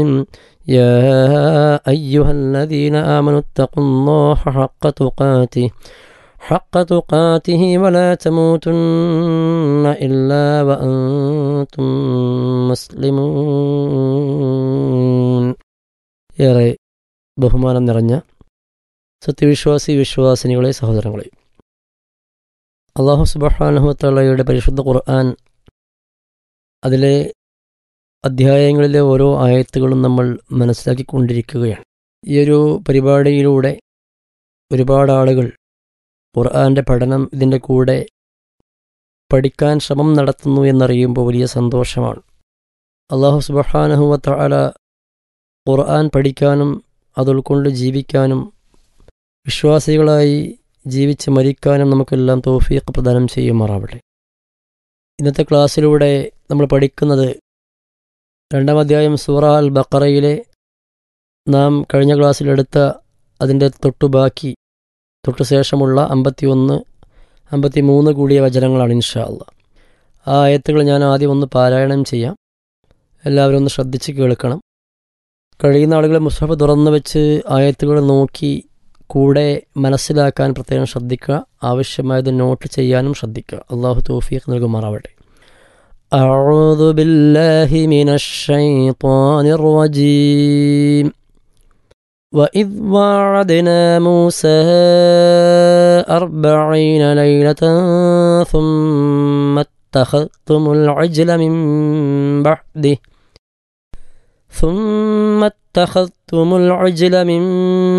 يا أيها الذين آمنوا اتقوا الله حق تقاته حق تقاته ولا تموتن إلا وأنتم مسلمون ഏറെ ബഹുമാനം നിറഞ്ഞ സത്യവിശ്വാസി വിശ്വാസിനികളെ സഹോദരങ്ങളെ അള്ളാഹു സുബഹാനഹുത്തള്ളയുടെ പരിശുദ്ധ ഖുർആൻ അതിലെ അധ്യായങ്ങളിലെ ഓരോ ആയത്തുകളും നമ്മൾ മനസ്സിലാക്കിക്കൊണ്ടിരിക്കുകയാണ് ഈ ഒരു പരിപാടിയിലൂടെ ഒരുപാട് ആളുകൾ ഖുർആൻ്റെ പഠനം ഇതിൻ്റെ കൂടെ പഠിക്കാൻ ശ്രമം നടത്തുന്നു എന്നറിയുമ്പോൾ വലിയ സന്തോഷമാണ് അള്ളാഹു സുബഹാനഹുവല ഖുർആൻ പഠിക്കാനും അത് ഉൾക്കൊണ്ട് ജീവിക്കാനും വിശ്വാസികളായി ജീവിച്ച് മരിക്കാനും നമുക്കെല്ലാം തോഫീഖ് പ്രദാനം ചെയ്യുമാറാവട്ടെ ഇന്നത്തെ ക്ലാസ്സിലൂടെ നമ്മൾ പഠിക്കുന്നത് രണ്ടാം അധ്യായം സൂറ അൽ ബക്കറയിലെ നാം കഴിഞ്ഞ ക്ലാസ്സിലെടുത്ത അതിൻ്റെ തൊട്ടുബാക്കി തൊട്ടു ശേഷമുള്ള അമ്പത്തിയൊന്ന് അമ്പത്തി മൂന്ന് കൂടിയ വചനങ്ങളാണ് ഇൻഷാ അല്ല ആ ആയത്തുകൾ ഞാൻ ആദ്യം ഒന്ന് പാരായണം ചെയ്യാം എല്ലാവരും ഒന്ന് ശ്രദ്ധിച്ച് കേൾക്കണം കഴിയുന്ന ആളുകൾ മുസ്ഹഫ് തുറന്നു വെച്ച് ആയത്തുകൾ നോക്കി കൂടെ മനസ്സിലാക്കാൻ പ്രത്യേകം ശ്രദ്ധിക്കുക ആവശ്യമായത് നോട്ട് ചെയ്യാനും ശ്രദ്ധിക്കുക അള്ളാഹു തോഫീഖ് നൽകുമാറാവട്ടെ أعوذ بالله من الشيطان الرجيم وإذ واعدنا موسى أربعين ليلة ثم اتخذتم العجل من بعده ثم اتخذتم العجل من